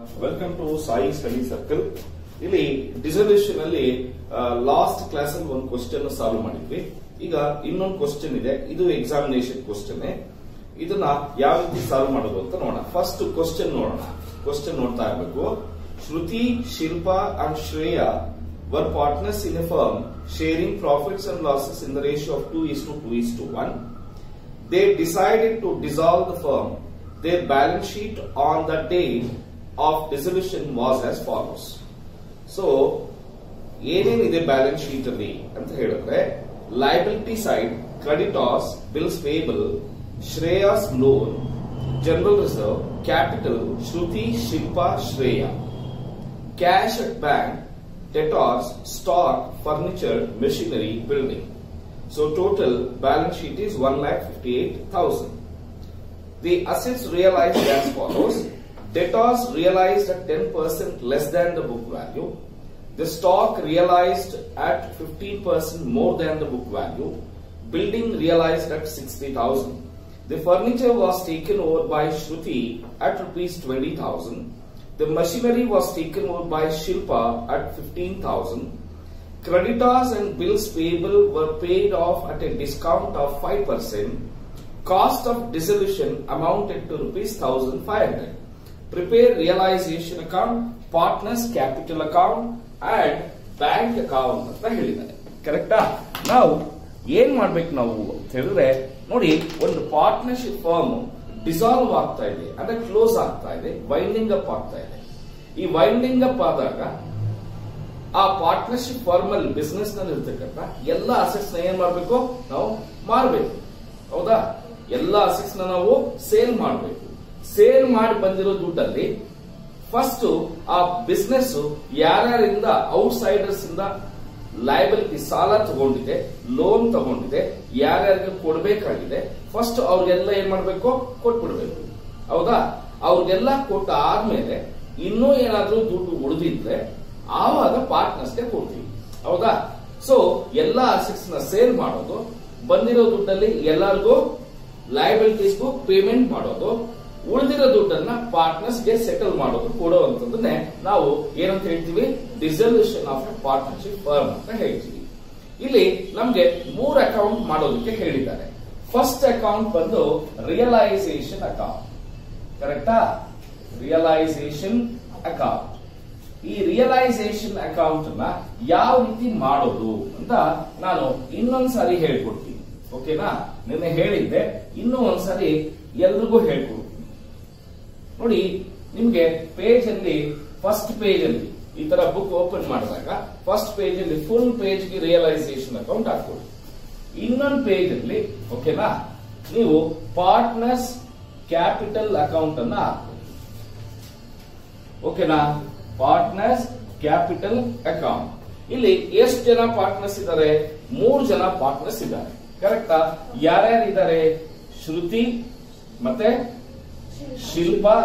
Welcome to Sai study circle ಇಲ್ಲಿ dissolution ಅಲ್ಲಿ last class ಅಲ್ಲಿ ಒಂದು ಕ್ವಶನ್ ಸಾಲ್ವ್ ಮಾಡಿದ್ವಿ ಈಗ ಇನ್ನೊಂದು ಕ್ವಶನ್ ಇದೆ ಇದು ಎಕ್ಸಾಮಿನೇಷನ್ ಕ್ವಶನ್ ಇದನ್ನ ಯಾವ ರೀತಿ ಸಾಲ್ವ್ ಮಾಡೋದು ಅಂತ ನೋಡೋಣ ಫಸ್ಟ್ ಕ್ವಶನ್ ನೋಡೋಣ ಕ್ವಶನ್ ನೋಡ್ತಾ ಇರಬೇಕು Shruti Shilpa and Shreya were partners in a firm sharing profits and losses in the ratio of 2 is to 2 is to 1 they decided to dissolve the firm. Their balance sheet on the day of dissolution was as follows. So, ಏನೇನಿದೆ balance sheet ಅಲ್ಲಿ ಅಂತ ಹೇಳಿದ್ರೆ liability side creditors bills payable Shreya's loan general reserve capital Shruti Shilpa Shreya cash at bank debtors, stock, furniture, machinery, building. So total balance sheet is 1,58,000. The assets realized as follows. Debtors realized at 10% less than the book value. The stock realized at 15% more than the book value. Building realized at 60,000. The furniture was taken over by Shruti at rupees 20,000. The machinery was taken over by Shilpa at 15,000. Creditors and bills payable were paid off at a discount of 5%. Cost of dissolution amounted to rupees 1500. Prepare realization account, partners capital account and bank account ಅಂತ ಹೇಳಿದ್ದಾರೆ ಕರೆಕ್ಟಾ ನಾವು ಏನ್ ಮಾಡ್ಬೇಕು ನಾವು ಅಂತ ಹೇಳಿದ್ರೆ ನೋಡಿ ಒಂದು ಪಾರ್ಟ್ನರ್ಶಿಪ್ ಫರ್ಮ್ ಡಿಸಾಲ್ವ್ ಆಗ್ತಾ ಇದೆ ಅಂದ್ರೆ ಕ್ಲೋಸ್ ಆಗ್ತಾ ಇದೆ ವೈಂಡಿಂಗ್ ಅಪ್ ಆಗ್ತಾ ಇದೆ ಈ ವೈಂಡಿಂಗ್ ಅಪ್ ಆದಾಗ ಆ ಪಾರ್ಟ್ನರ್ಶಿಪ್ ಫರ್ಮ್ ಅಲ್ಲಿ ಬಿಸ್ನೆಸ್ ನಲ್ಲಿ ಇರ್ತಕ್ಕಂಥ ಎಲ್ಲ ಅಸೆಟ್ಸ್ ನ ಏನ್ ಮಾಡ್ಬೇಕು ನಾವು ಮಾರಬೇಕು ಹೌದಾ ಎಲ್ಲ ಅಸೆಟ್ಸ್ ನ ನಾವು ಸೇಲ್ ಮಾಡಬೇಕು ಸೇಲ್ ಮಾಡಿ ಬಂದಿರೋ ದುಡ್ಡಲ್ಲಿ ಫಸ್ಟ್ ಆ ಬಿಸ್ನೆಸ್ ಯಾರ್ಯಾರಿಂದ ಔಟ್ಸೈಡರ್ಸ್ ಇಂದ ಲೈಬಿಲಿಟಿ ಸಾಲ ತಗೊಂಡಿದೆ ಲೋನ್ ತಗೊಂಡಿದೆ ಯಾರ್ಯಾರಿಗೆ ಕೊಡಬೇಕಾಗಿದೆ ಫಸ್ಟ್ ಅವ್ರಿಗೆಲ್ಲ ಏನ್ ಮಾಡ್ಬೇಕು ಕೊಟ್ಬಿಡ್ಬೇಕು ಹೌದಾ ಅವ್ರಿಗೆಲ್ಲ ಕೊಟ್ಟ ಆದ್ಮೇಲೆ ಇನ್ನೂ ಏನಾದ್ರೂ ದುಡ್ಡು ಉಳಿದಿದ್ರೆ ಆವಾಗ ಪಾರ್ಟ್ನರ್ಸ್ಗೆ ಕೊಡ್ತೀವಿ ಹೌದಾ ಸೊ ಎಲ್ಲಾ ಅಸೆಟ್ಸ್ ನ ಸೇಲ್ ಮಾಡೋದು ಬಂದಿರೋ ದುಡ್ಡಲ್ಲಿ ಎಲ್ಲರಿಗೂ ಲಯಬಿಲಿಟೀಸ್ಗೂ ಪೇಮೆಂಟ್ ಮಾಡೋದು ಉಳಿದಿರೋ ದುಡ್ಡನ್ನ ಪಾರ್ಟ್ನರ್ಸ್ಗೆ ಸೆಟಲ್ ಮಾಡೋದು ಕೊಡುವಂತದನ್ನೇ ನಾವು ಏನಂತ ಹೇಳ್ತೀವಿ dissolution of a partnership firm ಅಂತ ಹೇಳ್ತೀವಿ ಇಲ್ಲಿ ನಮ್ಗೆ ಮೂರ್ ಅಕೌಂಟ್ ಮಾಡೋದಕ್ಕೆ ಹೇಳಿದ್ದಾರೆ ಫಸ್ಟ್ ಅಕೌಂಟ್ ಬಂದು ರಿಯಲೈಸೇಷನ್ ಅಕೌಂಟ್ ಕರೆಕ್ಟಾ ರಿಯಲೈಸೇಷನ್ ಅಕೌಂಟ್ ಈ ರಿಯಲೈಸೇಷನ್ ಅಕೌಂಟ್ ನ ಯಾವ ರೀತಿ ಮಾಡೋದು ಅಂತ ನಾನು ಇನ್ನೊಂದ್ಸಾರಿ ಹೇಳ್ಕೊಡ್ತೀನಿ ಓಕೆನಾ ನಿನ್ನೆ ಹೇಳಿದ್ದೆ ಇನ್ನೂ ಒಂದ್ಸರಿ ಎಲ್ರಿಗೂ ಹೇಳ್ಕೊಡ್ತೀನಿ ನೋಡಿ ನಿಮ್ಗೆ ಪೇಜ್ ಅಲ್ಲಿ ಫಸ್ಟ್ ಪೇಜ್ ಅಲ್ಲಿ ಈ ತರ ಬುಕ್ ಓಪನ್ ಮಾಡಿದಾಗ ಫಸ್ಟ್ ಪೇಜ್ ಅಲ್ಲಿ ಫುಲ್ ಪೇಜ್ ಗೆ ರಿಯಲೈಸೇಷನ್ ಅಕೌಂಟ್ ಹಾಕೊಳ್ಳಿ ಇನ್ನೊಂದು ಪೇಜ್ ಅಲ್ಲಿ ಓಕೆನಾ ನೀವು ಪಾರ್ಟ್ನರ್ಸ್ ಕ್ಯಾಪಿಟಲ್ ಅಕೌಂಟ್ ಅನ್ನ ಹಾಕೊಳ್ಳಿ ಓಕೆನಾ ಪಾರ್ಟ್ನರ್ಸ್ ಕ್ಯಾಪಿಟಲ್ ಅಕೌಂಟ್ ಇಲ್ಲಿ ಎಷ್ಟು ಜನ ಪಾರ್ಟ್ನರ್ಸ್ ಇದ್ದಾರೆ ಮೂರು ಜನ ಪಾರ್ಟ್ನರ್ಸ್ ಇದ್ದಾರೆ ಕರೆಕ್ಟಾ ಯಾರ್ಯಾರು ಇದ್ದಾರೆ ಶ್ರುತಿ ಮತ್ತೆ ಶಿಲ್ಪಾ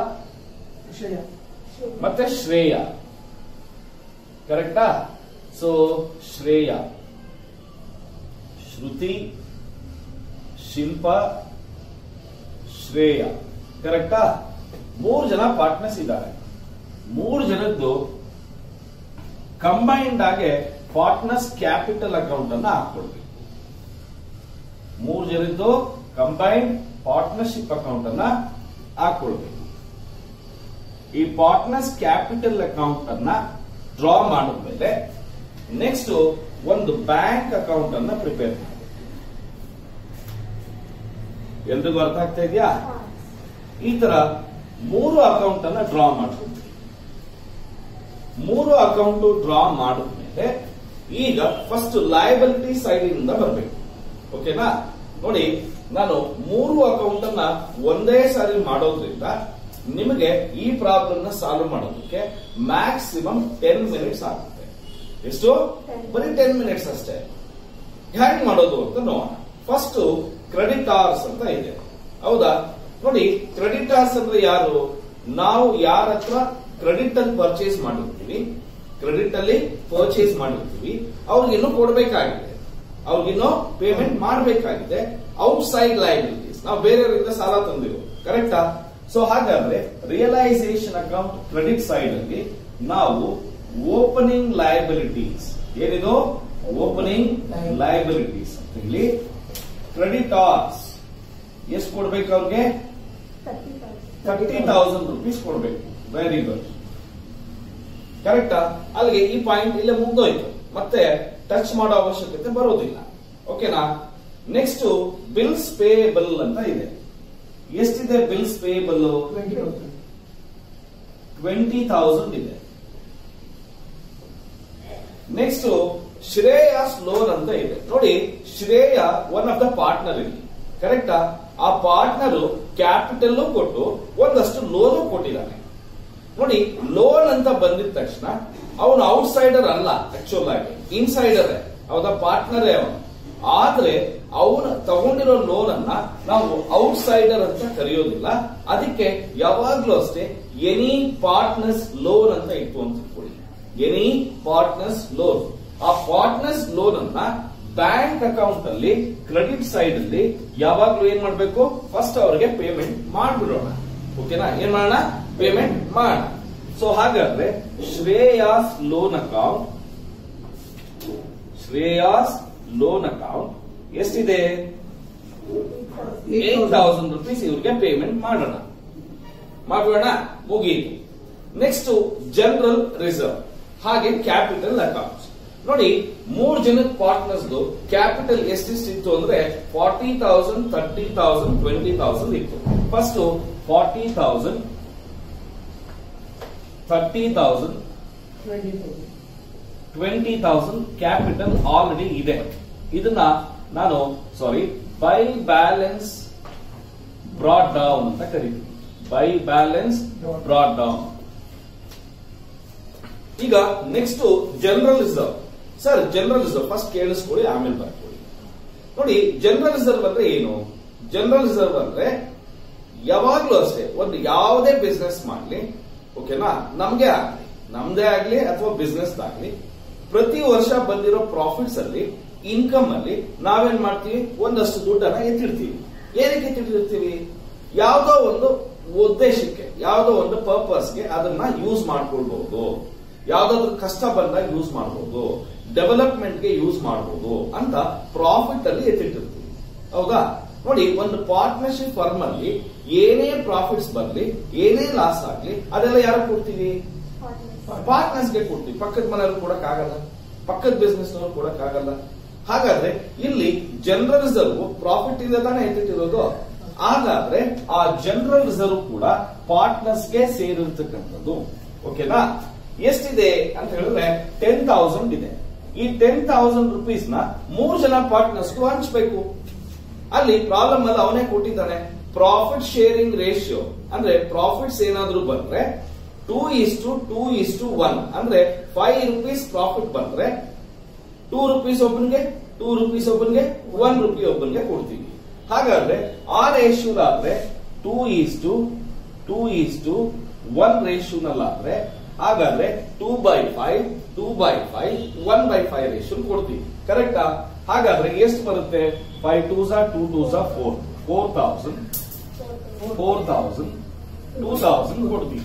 ಮತ್ತೆ ಶ್ರೇಯ ಕರೆಕ್ಟಾ ಸೊ ಶ್ರೇಯ ಶ್ರುತಿ ಶಿಲ್ಪಾ ಶ್ರೇಯ ಕರೆಕ್ಟಾ ಮೂರು ಜನ ಪಾರ್ಟ್ನರ್ಸ್ ಇದ್ದಾರೆ ಮೂರು ಜನದ್ದು ಕಂಬೈನ್ಡ್ ಆಗಿ ಪಾರ್ಟ್ನರ್ಸ್ ಕ್ಯಾಪಿಟಲ್ ಅಕೌಂಟ್ ಅನ್ನ ಹಾಕೊಳ್ಬೇಕು ಮೂರು ಜನದ್ದು ಕಂಬೈನ್ಡ್ ಪಾರ್ಟ್ನರ್ಶಿಪ್ ಅಕೌಂಟ್ ಅನ್ನ ಹಾಕೊಳ್ಬೇಕು ಈ ಪಾರ್ಟ್ನರ್ಸ್ ಕ್ಯಾಪಿಟಲ್ ಅಕೌಂಟ್ ಅನ್ನ ಡ್ರಾ ಮಾಡಿದ್ಮೇಲೆ ನೆಕ್ಸ್ಟ್ ಒಂದು ಬ್ಯಾಂಕ್ ಅಕೌಂಟ್ ಅನ್ನ ಪ್ರಿಪೇರ್ ಮಾಡಿ ಎಲ್ರಿಗೂ ಅರ್ಥ ಆಗ್ತಾ ಇದೆಯಾ ಈ ತರ ಮೂರು ಅಕೌಂಟ್ ಅನ್ನ ಡ್ರಾ ಮಾಡ್ಕೊಳ್ತೀವಿ ಮೂರು ಅಕೌಂಟ್ ಡ್ರಾ ಮಾಡಿದ್ಮೇಲೆ ಈಗ ಫಸ್ಟ್ ಲಯಬಿಲಿಟಿ ಸೈಡ್ ಇಂದ ಬರಬೇಕು ಓಕೆನಾ ನೋಡಿ ನಾನು ಮೂರು ಅಕೌಂಟ್ ಅನ್ನ ಒಂದೇ ಸಾರಿ ಮಾಡೋದ್ರಿಂದ ನಿಮಗೆ ಈ ಪ್ರಾಬ್ಲಮ್ ನ ಸಾಲ್ವ್ ಮಾಡೋದಕ್ಕೆ ಮ್ಯಾಕ್ಸಿಮಮ್ ಟೆನ್ ಮಿನಿಟ್ಸ್ ಆಗುತ್ತೆ ಎಷ್ಟು ಬರೀ ಟೆನ್ ಮಿನಿಟ್ಸ್ ಅಷ್ಟೇ ಹ್ಯಾಂಗ್ ಮಾಡೋದು ಅಂತ ನೋಡೋಣ ಫಸ್ಟ್ ಕ್ರೆಡಿಟಾರ್ಸ್ ಅಂತ ಇದೆ ಹೌದಾ ನೋಡಿ ಕ್ರೆಡಿಟಾರ್ಸ್ ಅಂದ್ರೆ ಯಾರು ನಾವು ಯಾರ ಹತ್ರ ಕ್ರೆಡಿಟ್ ಅಲ್ಲಿ ಪರ್ಚೇಸ್ ಮಾಡಿರ್ತೀವಿ ಕ್ರೆಡಿಟ್ ಅಲ್ಲಿ ಪರ್ಚೇಸ್ ಮಾಡಿರ್ತೀವಿ ಅವ್ರಿಗಿನ್ನೂ ಕೊಡಬೇಕಾಗಿದೆ ಅವ್ರಿಗಿನ್ನೂ ಪೇಮೆಂಟ್ ಮಾಡಬೇಕಾಗಿದೆ ಔಟ್ ಸೈಡ್ ಲೈಬಿಲಿಟೀಸ್ ನಾವು ಬೇರೆಯವರಿಂದ ಸಾಲ ತಂದಿರೋ ಕರೆಕ್ಟಾ ಸೊ ಹಾಗಾದ್ರೆ ರಿಯಲೈಸೇಷನ್ ಅಕೌಂಟ್ ಕ್ರೆಡಿಟ್ ಸೈಡ್ ಅಲ್ಲಿ ನಾವು ಓಪನಿಂಗ್ ಲಯಬಿಲಿಟೀಸ್ ಏನಿದು ಓಪನಿಂಗ್ ಲಯಬಿಲಿಟೀಸ್ ಇಲ್ಲಿ ಕ್ರೆಡಿಟಾರ್ಸ್ ಎಷ್ಟು ಕೊಡ್ಬೇಕು ಅವ್ರಿಗೆ ತರ್ಟಿ ತೌಸಂಡ್ ರುಪೀಸ್ ಕೊಡ್ಬೇಕು ವೆರಿ ಗುಡ್ ಕರೆಕ್ಟಾ ಅಲ್ಲಿಗೆ ಈ ಪಾಯಿಂಟ್ ಇಲ್ಲೇ ಮುಗ್ದೋಯ್ತು ಮತ್ತೆ ಟಚ್ ಮಾಡೋ ಅವಶ್ಯಕತೆ ಬರೋದಿಲ್ಲ ಓಕೆನಾ ನೆಕ್ಸ್ಟ್ ಬಿಲ್ಸ್ ಪೇಯಬಲ್ ಅಂತ ಇದೆ ಎಷ್ಟಿದೆ ಬಿಲ್ಸ್ ಪೇಯಬಲ್ ಟ್ವೆಂಟಿ ತೌಸಂಡ್ ಇದೆ ನೆಕ್ಸ್ಟ್ ಶ್ರೇಯಾಸ್ ಲೋನ್ ಅಂತ ಇದೆ ನೋಡಿ Shreya one of the partner ಇಲ್ಲಿ ಕರೆಕ್ಟಾ ಆ ಪಾರ್ಟ್ನರ್ ಕ್ಯಾಪಿಟಲ್ ಕೊಟ್ಟು ಒಂದಷ್ಟು ಲೋನು ಕೊಟ್ಟಿದ್ದಾನೆ ನೋಡಿ ಲೋನ್ ಅಂತ ಬಂದಿದ ತಕ್ಷಣ ಅವನು ಔಟ್ಸೈಡರ್ ಅಲ್ಲ ಆಕ್ಚುಲ್ ಆಗಿ ಇನ್ಸೈಡರ್ ಹೌದಾ ಪಾರ್ಟ್ನರೇ ಅವನು ಆದ್ರೆ ಅವನು ತಗೊಂಡಿರೋ ಲೋನ್ ಅನ್ನ ನಾವು ಔಟ್ಸೈಡರ್ ಅಂತ ಕರೆಯೋದಿಲ್ಲ ಅದಕ್ಕೆ ಯಾವಾಗ್ಲೂ ಅಷ್ಟೇ ಎನಿ ಪಾರ್ಟ್ನರ್ಸ್ ಲೋನ್ ಅಂತ ಇತ್ತು ಅಂತ ಇಟ್ಕೊಳ್ಳಿ ಎನಿ ಪಾರ್ಟ್ನರ್ಸ್ ಲೋನ್ ಆ ಪಾರ್ಟ್ನರ್ಸ್ ಲೋನ್ ಅನ್ನ ಬ್ಯಾಂಕ್ ಅಕೌಂಟ್ ಅಲ್ಲಿ ಕ್ರೆಡಿಟ್ ಸೈಡ್ ಅಲ್ಲಿ ಯಾವಾಗ್ಲೂ ಏನ್ ಮಾಡ್ಬೇಕು ಫಸ್ಟ್ ಅವರಿಗೆ ಪೇಮೆಂಟ್ ಮಾಡ್ಬಿಡೋಣ ಓಕೆನಾ ಏನ್ ಮಾಡೋಣ ಪೇಮೆಂಟ್ ಮಾಡೋಣ ಸೊ ಹಾಗಾದ್ರೆ Shreya's loan account Shreya's loan account ಎಷ್ಟಿದೆ ಏಟ್ ತೌಸಂಡ್ ರುಪೀಸ್ ಇವ್ರಿಗೆ ಪೇಮೆಂಟ್ ಮಾಡೋಣ ಮಾಡೋಣ ಮುಗಿಯಿತು ನೆಕ್ಸ್ಟ್ ಜನರಲ್ ರಿಸರ್ವ್ ಹಾಗೆ ಕ್ಯಾಪಿಟಲ್ ಅಕೌಂಟ್ಸ್ ನೋಡಿ ಮೂರ್ ಜನದ ಪಾರ್ಟ್ನರ್ಸ್ ಕ್ಯಾಪಿಟಲ್ ಎಷ್ಟೆಷ್ಟಿತ್ತು ಅಂದ್ರೆ forty thousand thirty thousand twenty thousand ಇತ್ತು first forty thousand thirty thousand twenty thousand capital already ಇದೆ ಇದನ್ನ ನಾನು sorry by balance brought down ಅಂತ ಕರಿತೀನಿ ಬೈ ಬ್ಯಾಲೆನ್ಸ್ ಬ್ರಾಡ್ ಡೌನ್ ಈಗ next general reserve sir general reserve first ಕೇಳಿಸ್ಕೊಳ್ಳಿ ಆಮೇಲೆ ಬರ್ಕೊಳ್ಳಿ ನೋಡಿ ಜನರಲ್ ರಿಸರ್ವ್ ಅಂದ್ರೆ ಏನು ಜನರಲ್ ರಿಸರ್ವ್ ಅಂದ್ರೆ ಯಾವಾಗ್ಲೂ ಅಷ್ಟೇ ಒಂದು ಯಾವುದೇ ಬಿಸ್ನೆಸ್ ಮಾಡ್ಲಿ ಓಕೆನಾ ನಮ್ಗೆ ಆಗ್ಲಿ ನಮ್ದೇ ಆಗ್ಲಿ ಅಥವಾ ಬಿಸ್ನೆಸ್ ಆಗ್ಲಿ ಪ್ರತಿ ವರ್ಷ ಬಂದಿರೋ ಪ್ರಾಫಿಟ್ಸ್ ಅಲ್ಲಿ ಇನ್ಕಮ್ ಅಲ್ಲಿ ನಾವೇನ್ ಮಾಡ್ತೀವಿ ಒಂದಷ್ಟು ದುಡ್ಡನ್ನ ಎತ್ತಿಡ್ತೀವಿ ಏನಕ್ಕೆ ಎತ್ತಿಟ್ಟಿರ್ತೀವಿ ಯಾವ್ದೋ ಒಂದು ಉದ್ದೇಶಕ್ಕೆ ಯಾವ್ದೋ ಒಂದು ಪರ್ಪಸ್ಗೆ ಅದನ್ನ ಯೂಸ್ ಮಾಡ್ಕೊಳ್ಬಹುದು ಯಾವ್ದಾದ್ರು ಕಷ್ಟ ಬಂದಾಗ ಯೂಸ್ ಮಾಡಬಹುದು ಡೆವಲಪ್ಮೆಂಟ್ಗೆ ಯೂಸ್ ಮಾಡಬಹುದು ಅಂತ ಪ್ರಾಫಿಟ್ ಅಲ್ಲಿ ಎತ್ತಿಟ್ಟಿರ್ತೀವಿ ಹೌದಾ ನೋಡಿ ಒಂದು ಪಾರ್ಟ್ನರ್ಶಿಪ್ ಫರ್ಮ್ ಅಲ್ಲಿ ಏನೇ ಪ್ರಾಫಿಟ್ಸ್ ಬರಲಿ ಏನೇ ಲಾಸ್ ಆಗ್ಲಿ ಅದೆಲ್ಲ ಯಾರು ಕೊಡ್ತೀವಿ ಪಾರ್ಟ್ನರ್ಸ್ಗೆ ಕೊಡ್ತೀವಿ ಪಕ್ಕದ ಮನೆಯವ್ರು ಕೊಡಕ್ ಆಗಲ್ಲ ಪಕ್ಕದ ಬಿಸ್ನೆಸ್ ನವರು ಕೊಡಕ್ ಆಗಲ್ಲ ಹಾಗಾದ್ರೆ ಇಲ್ಲಿ ಜನರಲ್ ರಿಸರ್ವ್ ಪ್ರಾಫಿಟ್ ಇಂದ ತಾನೇ ಎತ್ತಿಟ್ಟಿರೋದು ಹಾಗಾದ್ರೆ ಆ ಜನರಲ್ ರಿಸರ್ವ್ ಕೂಡ ಪಾರ್ಟ್ನರ್ಸ್ಗೆ ಸೇರಿರ್ತಕ್ಕಂಥದ್ದು ಓಕೆನಾ ಎಷ್ಟಿದೆ ಅಂತ ಹೇಳಿದ್ರೆ ಟೆನ್ ತೌಸಂಡ್ ಇದೆ ಈ ಟೆನ್ ತೌಸಂಡ್ ರುಪೀಸ್ ನ ಮೂರು ಜನ ಪಾರ್ಟ್ನರ್ಸ್ಗೂ ಹಂಚ್ಬೇಕು ಅಲ್ಲಿ ಪ್ರಾಬ್ಲಮ್ ಅಲ್ಲಿ ಅವನೇ ಕೊಟ್ಟಿದ್ದಾನೆ ಪ್ರಾಫಿಟ್ ಶೇರಿಂಗ್ ರೇಷಿಯೋ ಅಂದ್ರೆ ಪ್ರಾಫಿಟ್ಸ್ ಏನಾದ್ರೂ ಬಂದ್ರೆ two is to two is to one ಅಂದ್ರೆ ಫೈವ್ ರುಪೀಸ್ ಪ್ರಾಫಿಟ್ ಬಂದ್ರೆ ಟೂ ರುಪೀಸ್ ಒಬ್ಬನಿಗೆ ಟೂ ರುಪೀಸ್ ಒಬ್ಬನಿಗೆ ಒನ್ ರುಪಿ ಒಬ್ಬನಿಗೆ ಕೊಡ್ತೀವಿ ಹಾಗಾದ್ರೆ ಆ ರೇಷಿಯೋದಾದ್ರೆ two is to two is to one ರೇಷಿಯೋನಲ್ಲಾದ್ರೆ ಹಾಗಾದ್ರೆ two by five two by five one by five ratio ಕೊಡ್ತೀವಿ ಕರೆಕ್ಟಾ ಹಾಗಾದ್ರೆ ಎಷ್ಟು ಬರುತ್ತೆ ಫೈವ್ ಟೂ ಝಾ ಟೂ ಟೂ ಝಾ four four thousand four thousand two thousand ಕೊಡ್ತೀವಿ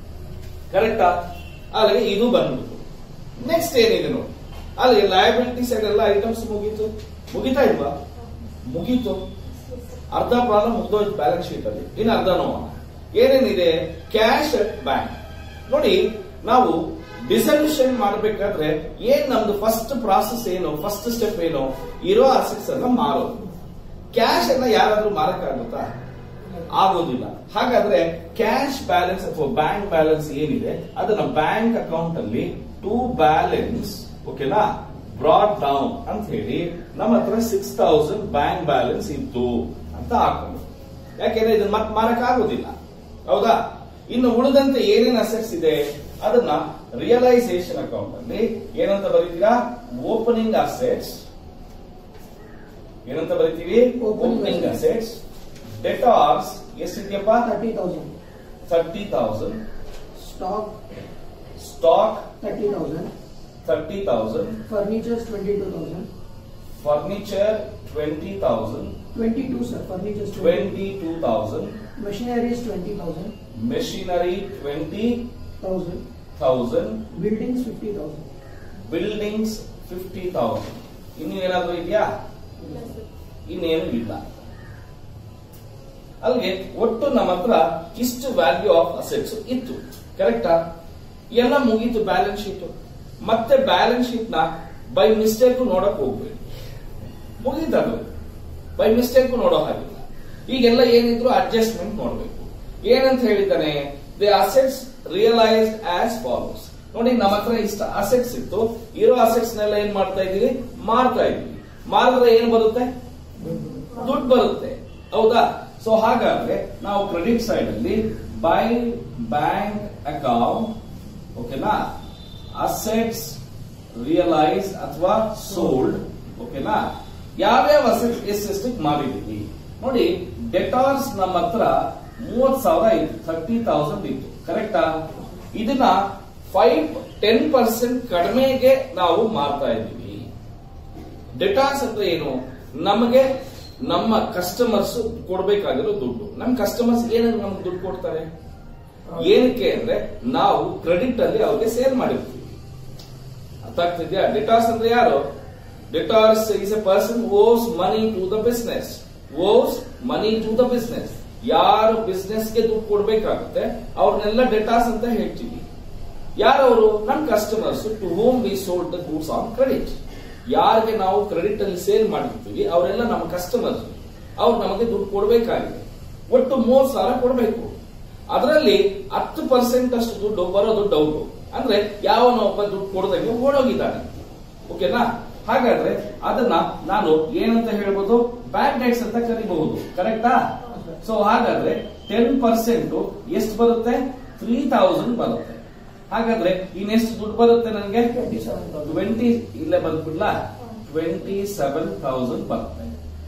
ಕರೆಕ್ಟಾ ಅಲ್ಲಿಗೆ ಇದು ಬಂದ್ಬಿಟ್ಟು ನೆಕ್ಸ್ಟ್ ಏನಿದೆ ನೋಡಿ ಅಲ್ಲಿ ಲಯಬಿಲಿಟಿ ಸೈಡ್ ಎಲ್ಲ ಐಟಮ್ಸ್ ಮುಗೀತು ಮುಗಿತಾ ಇಲ್ವಾ ಮುಗೀತು ಅರ್ಧ ಪ್ರಾಬ್ಲಮ್ ಮುಗ್ದೋಯ್ತು ಬ್ಯಾಲೆನ್ಸ್ ಶೀಟ್ ಅಲ್ಲಿ ಇನ್ನು ಅರ್ಧ ನೋವು ಏನೇನಿದೆ ಕ್ಯಾಶ್ ಅಟ್ ಬ್ಯಾಂಕ್ ನೋಡಿ ನಾವು ಡಿಸಲ್ಯೂಷನ್ ಮಾಡಬೇಕಾದ್ರೆ ಏನ್ ನಮ್ದು ಫಸ್ಟ್ ಪ್ರಾಸೆಸ್ ಏನು ಫಸ್ಟ್ ಸ್ಟೆಪ್ ಏನು ಇರೋ ಅಸೆಟ್ಸ್ ಅನ್ನ ಮಾರೋದು ಕ್ಯಾಶ್ ಅನ್ನ ಯಾರಾದ್ರೂ ಮಾರಕ್ಕಾಗುತ್ತಾ ಆಗೋದಿಲ್ಲ ಹಾಗಾದ್ರೆ ಕ್ಯಾಶ್ ಬ್ಯಾಲೆನ್ಸ್ ಅಥವಾ ಬ್ಯಾಂಕ್ ಬ್ಯಾಲೆನ್ಸ್ ಏನಿದೆ ಅದನ್ನ ಬ್ಯಾಂಕ್ ಅಕೌಂಟ್ ಅಲ್ಲಿ ಟು ಬ್ಯಾಲೆನ್ಸ್ ಓಕೆನಾ ಬ್ರಾಡ್ ಡೌನ್ ಅಂತ ಹೇಳಿ ನಮ್ಮ ಹತ್ರ ಸಿಕ್ಸ್ ತೌಸಂಡ್ ಬ್ಯಾಂಕ್ ಬ್ಯಾಲೆನ್ಸ್ ಇತ್ತು ಅಂತ ಹಾಕೊಂಡು ಯಾಕೆಂದ್ರೆ ಇದನ್ನ ಮತ್ತೆ ಮಾರಕ್ ಆಗೋದಿಲ್ಲ ಹೌದಾ ಇನ್ನು ಉಳಿದಂತೆ ಏನೇನು ಅಸೆಟ್ಸ್ ಇದೆ ಅದನ್ನ ರಿಯಲೈಸೇಷನ್ ಅಕೌಂಟ್ ಅಲ್ಲಿ ಏನಂತ ಬರೀತೀರಾ ಓಪನಿಂಗ್ ಅಸೆಟ್ಸ್ ಏನಂತ ಬರೀತೀವಿ Opening opening assets. Assets debtors ಎಷ್ಟಿದೆಯಪ್ಪ thirty thousand. Thirty thousand Stock stock thirty thousand. Thirty thousand Furnitures twenty two thousand. Furniture twenty thousand 22 sir. Furniture is 20. Twenty two thousand Machinery is 20,000. Machinery twenty 1000. Thousand Buildings 50,000. Buildings fifty thousand ಇನ್ನು ಏನಾದ್ರು ಇದೆಯಾ ಇನ್ನೇನು ಇಲ್ಲ ಅಲ್ಲಿಗೆ ಒಟ್ಟು ನಮ್ಮ ಹತ್ರ ಇಷ್ಟು ವ್ಯಾಲ್ಯೂ ಆಫ್ ಅಸೆಟ್ಸ್ ಇತ್ತು ಕರೆಕ್ಟಾ ಎಲ್ಲ ಮುಗೀತು ಬ್ಯಾಲೆನ್ಸ್ ಶೀಟ್ ಮತ್ತೆ ಬ್ಯಾಲೆನ್ಸ್ ಶೀಟ್ ನ ಬೈ ಮಿಸ್ಟೇಕ್ ನೋಡಕ್ ಹೋಗ್ಬೇಡಿ ಮುಗೀತದು ಬೈ ಮಿಸ್ಟೇಕ್ ನೋಡೋ ಹಾಗಿಲ್ಲ ಈಗೆಲ್ಲ ಏನಿದ್ರು ಅಡ್ಜಸ್ಟ್ಮೆಂಟ್ ನೋಡ್ಬೇಕು ಏನಂತ ಹೇಳಿದ್ದಾನೆ the assets realised as follows ನೋಡಿ ನಮ್ಮ ಹತ್ರ ಇಷ್ಟ ಅಸೆಟ್ಸ್ ಇತ್ತು ಇರೋ ಅಸೆಟ್ಸ್ ನೆಲ್ಲ ಏನ್ ಮಾಡ್ತಾ ಇದೀವಿ ಮಾರ್ತಾ ಇದೀವಿ ಮಾರಿದ್ರೆ ಏನ್ ಬರುತ್ತೆ ದುಡ್ಡು ಬರುತ್ತೆ ಹೌದಾ ಸೊ ಹಾಗಾದ್ರೆ ನಾವು ಕ್ರೆಡಿಟ್ ಸೈಡ್ ಅಲ್ಲಿ ಬೈ ಬ್ಯಾಂಕ್ ಅಕೌಂಟ್ ಓಕೆನಾ ಅಸೆಟ್ಸ್ ರಿಯಲೈಸ್ ಅಥವಾ ಸೋಲ್ಡ್ ಓಕೆನಾ ಯಾವ್ಯಾವ ಅಸೆಟ್ಸ್ ಎಷ್ಟೆಷ್ಟಕ್ಕೆ ಮಾರಿದೀವಿ ನೋಡಿ ಡೆಟಾರ್ಸ್ ನಮ್ಮ ಹತ್ರ ಮೂವತ್ ಸಾವಿರ ಇತ್ತು ಥರ್ಟಿ ತೌಸಂಡ್ ಇತ್ತು ಕರೆಕ್ಟಾ ಇದನ್ನ ಫೈವ್ ಟೆನ್ ಪರ್ಸೆಂಟ್ ಕಡಿಮೆಗೆ ನಾವು ಮಾರ್ತಾ ಇದ್ದೀವಿ ಡೆಟಾಸ್ ಅಂದ್ರೆ ಏನು ನಮಗೆ ನಮ್ಮ ಕಸ್ಟಮರ್ಸ್ ಕೊಡ್ಬೇಕಾಗಿರೋ ದುಡ್ಡು ನಮ್ಮ ಕಸ್ಟಮರ್ಸ್ ಏನಕ್ಕೆ ನಮ್ಗೆ ದುಡ್ಡು ಕೊಡ್ತಾರೆ ಏನಕ್ಕೆ ಅಂದ್ರೆ ನಾವು ಕ್ರೆಡಿಟ್ ಅಲ್ಲಿ ಅವ್ರಿಗೆ ಸೇಲ್ ಮಾಡಿರ್ತೀವಿ ಅರ್ಥ ಆಗ್ತಿದ್ಯಾ ಡೆಟಾಸ್ ಅಂದ್ರೆ ಯಾರು debtors is a person owes money to the business owes money to the business ಯಾರು ಬಿಸ್ನೆಸ್ ಗೆ ದುಡ್ಡು ಕೊಡ್ಬೇಕಾಗುತ್ತೆ ಅವ್ರನ್ನೆಲ್ಲ ಡೆಟಾಸ್ ಅಂತ ಹೇಳ್ತೀವಿ ಯಾರವರು ನಮ್ಮ customers to whom we sold the goods on credit ಯಾರಿಗೆ ನಾವು ಕ್ರೆಡಿಟ್ ಅಲ್ಲಿ ಸೇಲ್ ಮಾಡಿರ್ತೀವಿ ಅವರೆಲ್ಲ ನಮ್ಮ ಕಸ್ಟಮರ್ಸ್ ಅವ್ರು ನಮಗೆ ದುಡ್ಡು ಕೊಡಬೇಕಾಗಿದೆ ಒಟ್ಟು ಮೂರ್ ಸಾವಿರ ಕೊಡಬೇಕು ಅದರಲ್ಲಿ ಹತ್ತು ಪರ್ಸೆಂಟ್ ಅಷ್ಟು ದುಡ್ಡು ಬರೋದು ಡೌಟ್ ಅಂದ್ರೆ ಯಾವನೋ ಒಬ್ಬ ದುಡ್ಡು ಕೊಡದಂಗೆ ಓಡೋಗಿದ್ದಾನೆ ಓಕೆನಾ ಹಾಗಾದ್ರೆ ಅದನ್ನ ನಾನು ಏನಂತ ಹೇಳ್ಬೋದು ಬ್ಯಾಡ್ ಡೇಟ್ಸ್ ಅಂತ ಕರಿಬಹುದು ಕರೆಕ್ಟಾ ಸೊ ಹಾಗಾದ್ರೆ ಟೆನ್ ಪರ್ಸೆಂಟ್ ಎಷ್ಟು ಬರುತ್ತೆ ತ್ರೀ ತೌಸಂಡ್ ಬರುತ್ತೆ ಹಾಗಾದ್ರೆ ಇನ್ನೆಷ್ಟು ದುಡ್ಡು ಬರುತ್ತೆ ನನಗೆ 27,000. ಟ್ವೆಂಟಿ ಇಲ್ಲೇ ಬಂದ್ಬಿಡ್ಲ ಟ್ವೆಂಟಿ ಸೆವೆನ್ ತೌಸಂಡ್ ಬರುತ್ತೆ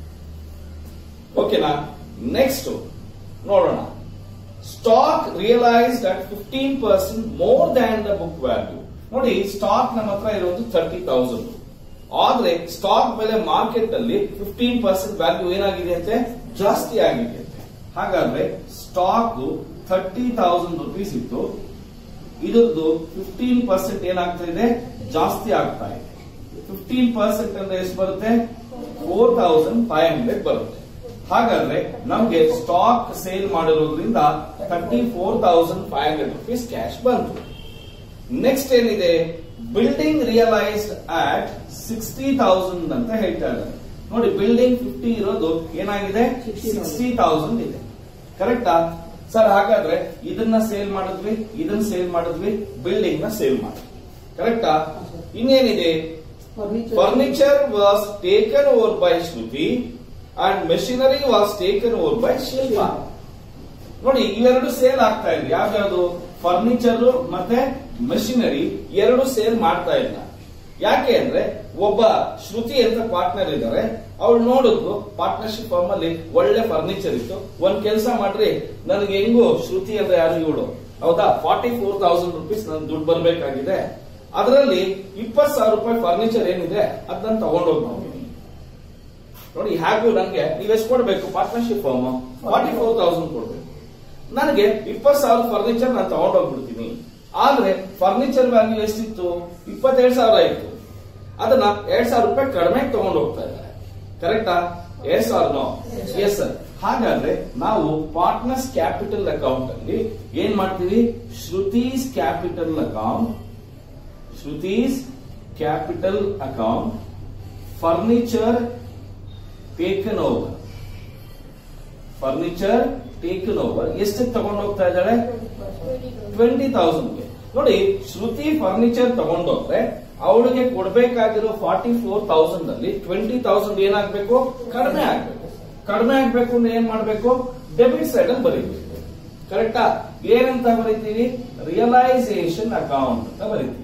ಓಕೆನಾ ನೆಕ್ಸ್ಟ್ ನೋಡೋಣ stock realised at fifteen percent more than the book value ನೋಡಿ ಸ್ಟಾಕ್ ನಮ್ಮ ಹತ್ರ ಇರೋದು ತರ್ಟಿ ತೌಸಂಡ್ ಆದ್ರೆ ಸ್ಟಾಕ್ ಬೆಲೆ ಮಾರ್ಕೆಟ್ ಅಲ್ಲಿ ಫಿಫ್ಟೀನ್ ಪರ್ಸೆಂಟ್ ವ್ಯಾಲ್ಯೂ ಏನಾಗಿದೆ ಅಂತೆ ಜಾಸ್ತಿ ಆಗಿದೆ ಅಂತೆ ಹಾಗಾದ್ರೆ ಸ್ಟಾಕ್ ಥರ್ಟಿ ತೌಸಂಡ್ ರುಪೀಸ್ ಇತ್ತು ಇದ್ರದ್ದು ಫಿಫ್ಟೀನ್ ಪರ್ಸೆಂಟ್ ಏನಾಗ್ತಾ ಇದೆ ಜಾಸ್ತಿ ಆಗ್ತಾ ಇದೆ ಫಿಫ್ಟೀನ್ ಪರ್ಸೆಂಟ್ ಅಂದ್ರೆ ಎಷ್ಟು ಬರುತ್ತೆ ಫೋರ್ ತೌಸಂಡ್ ಫೈವ್ ಹಂಡ್ರೆಡ್ ಬರುತ್ತೆ ಹಾಗಾದ್ರೆ ನಮ್ಗೆ ಸ್ಟಾಕ್ ಸೇಲ್ ಮಾಡಿರೋದ್ರಿಂದ thirty four thousand five hundred rupees cash ಬಂತು ನೆಕ್ಸ್ಟ್ ಏನಿದೆ building realised at sixty thousand ಅಂತ ಹೇಳ್ತಾ ಇದ್ದಾರೆ ನೋಡಿ ಬಿಲ್ಡಿಂಗ್ ಫಿಫ್ಟಿ ಇರೋದು ಏನಾಗಿದೆ 60,000. ಸಿಕ್ಸ್ಟಿ ತೌಸಂಡ್ ಇದೆ ಕರೆಕ್ಟಾ ಸರ್ ಹಾಗಾದ್ರೆ ಇದನ್ನ ಸೇಲ್ ಮಾಡಿದ್ವಿ ಇದನ್ನ ಸೇಲ್ ಮಾಡಿದ್ವಿ ಬಿಲ್ಡಿಂಗ್ ನ ಸೇಲ್ ಮಾಡಿದ್ವಿ ಕರೆಕ್ಟಾ ಇನ್ನೇನಿದೆ Furniture. Furniture was taken over by Shruti and machinery was taken over by Shilpa ನೋಡಿ ಇವೆರಡು ಸೇಲ್ ಆಗ್ತಾ ಇದೆ ಯಾವ್ಯಾವ್ದು ಫರ್ನಿಚರ್ ಮತ್ತೆ ಮೆಷಿನರಿ ಎರಡು ಸೇಲ್ ಮಾಡ್ತಾ ಇಲ್ಲ ಯಾಕೆ ಅಂದ್ರೆ ಒಬ್ಬ ಶ್ರುತಿ ಅಂತ ಪಾರ್ಟ್ನರ್ ಇದ್ದಾರೆ ಅವಳು ನೋಡಿದ್ರು ಪಾರ್ಟ್ನರ್ಶಿಪ್ ಫಾರ್ಮ್ ಅಲ್ಲಿ ಒಳ್ಳೆ ಫರ್ನಿಚರ್ ಇತ್ತು ಒಂದ್ ಕೆಲಸ ಮಾಡ್ರಿ ನನಗೆ ಹೆಂಗು ಶ್ರುತಿ ಅಂದ್ರೆ ಯಾರು ಇವಳು ಹೌದಾ ಫಾರ್ಟಿ ಫೋರ್ ತೌಸಂಡ್ ರುಪೀಸ್ ನನ್ ದುಡ್ಡು ಬರ್ಬೇಕಾಗಿದೆ ಅದರಲ್ಲಿ ಇಪ್ಪತ್ ಸಾವಿರ ರೂಪಾಯಿ ಫರ್ನಿಚರ್ ಏನಿದೆ ಅದನ್ನ ತಗೊಂಡೋಗಿ ನಾವು ನೋಡಿ ಹಾಗೂ ನನಗೆ ನೀವು ಎಷ್ಟು ಕೊಡ್ಬೇಕು partnership firm forty four thousand ಕೊಡ್ಬೇಕು ನನಗೆ ಇಪ್ಪತ್ ಸಾವಿರ ಫರ್ನಿಚರ್ ನಾನು ತಗೊಂಡೋಗ್ಬಿಡ್ತೀನಿ ಆದ್ರೆ ಫರ್ನಿಚರ್ ವ್ಯಾಲ್ಯೂ ಎಷ್ಟಿತ್ತು ಇಪ್ಪತ್ತೆರಡು ಸಾವಿರ ಇತ್ತು ಅದನ್ನ ಎರಡ್ ಸಾವಿರ ರೂಪಾಯಿ ಕಡಿಮೆ ತಗೊಂಡು ಹೋಗ್ತಾ ಇದ್ದಾರೆ ಕರೆಕ್ಟಾ ಎರಡ್ ಸಾವಿರ ನೋ ಎಸ್ ಸರ್ ಹಾಗಾದ್ರೆ ನಾವು ಪಾರ್ಟ್ನರ್ಸ್ ಕ್ಯಾಪಿಟಲ್ ಅಕೌಂಟ್ ಅಲ್ಲಿ ಏನ್ ಮಾಡ್ತೀವಿ Shruti's capital account Shruti's capital account furniture taken over furniture taken over ಎಷ್ಟಕ್ಕೆ ತಗೊಂಡು ಹೋಗ್ತಾ ಇದ್ದಾಳೆ ಟ್ವೆಂಟಿ ತೌಸಂಡ್ಗೆ ನೋಡಿ ಶ್ರುತಿ ಫರ್ನಿಚರ್ ತಗೊಂಡೋದ್ರೆ ಅವಳಿಗೆ ಕೊಡ್ಬೇಕಾಗಿರೋ ಫಾರ್ಟಿ ಫೋರ್ ತೌಸಂಡ್ ಅಲ್ಲಿ ಟ್ವೆಂಟಿ ತೌಸಂಡ್ ಏನಾಗ್ಬೇಕು ಕಡಿಮೆ ಆಗ್ಬೇಕು ಕಡಿಮೆ ಆಗ್ಬೇಕು ಅಂದ್ರೆ ಏನ್ ಮಾಡ್ಬೇಕು ಡೆಬಿಟ್ ಸೈಡ್ ಅಲ್ಲಿ ಬರೀಬೇಕು ಕರೆಕ್ಟಾ ಏನಂತ ಬರೀತೀವಿ ರಿಯಲೈಸೇಷನ್ ಅಕೌಂಟ್ ಅಂತ ಬರೀತೀವಿ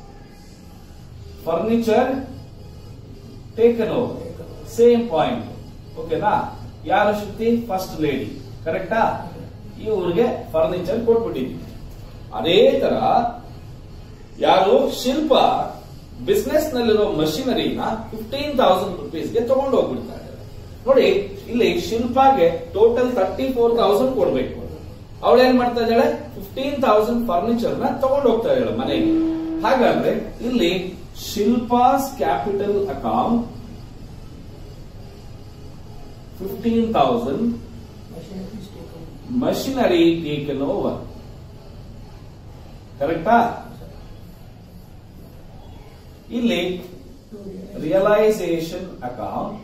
furniture taken over same point ಓಕೆನಾ ಯಾರ ಶ್ರುತಿ ಫಸ್ಟ್ ಲೇಡಿ ಕರೆಕ್ಟಾ ಇವ್ರಿಗೆ ಫರ್ನಿಚರ್ ಕೊಟ್ಬಿಟ್ಟಿದ್ವಿ ಅದೇ ತರ ಯಾರು ಶಿಲ್ಪ ಬಿಸ್ನೆಸ್ ನಲ್ಲಿರೋ ಮಷಿನರಿನ ಫಿಫ್ಟೀನ್ ತೌಸಂಡ್ ರುಪೀಸ್ಗೆ ತಗೊಂಡು ಹೋಗ್ಬಿಡ್ತಾರೆ ನೋಡಿ ಇಲ್ಲಿ ಶಿಲ್ಪಾಗೆ ಟೋಟಲ್ ತರ್ಟಿ ಫೋರ್ ತೌಸಂಡ್ ಕೊಡ್ಬೇಕು ಅವಳು ಏನ್ ಮಾಡ್ತಾ ಇದ್ದಾಳೆ ಫಿಫ್ಟೀನ್ ತೌಸಂಡ್ ಫರ್ನಿಚರ್ ನ ತಗೊಂಡು ಹೋಗ್ತಾ ಇದ್ದಾಳೆ ಮನೆಗೆ ಹಾಗಾದ್ರೆ ಇಲ್ಲಿ Shilpa's capital account fifteen thousand Machinery is taken. Machinery taken over ಕರೆಕ್ಟಾ ಇಲ್ಲಿ To realize. Realisation account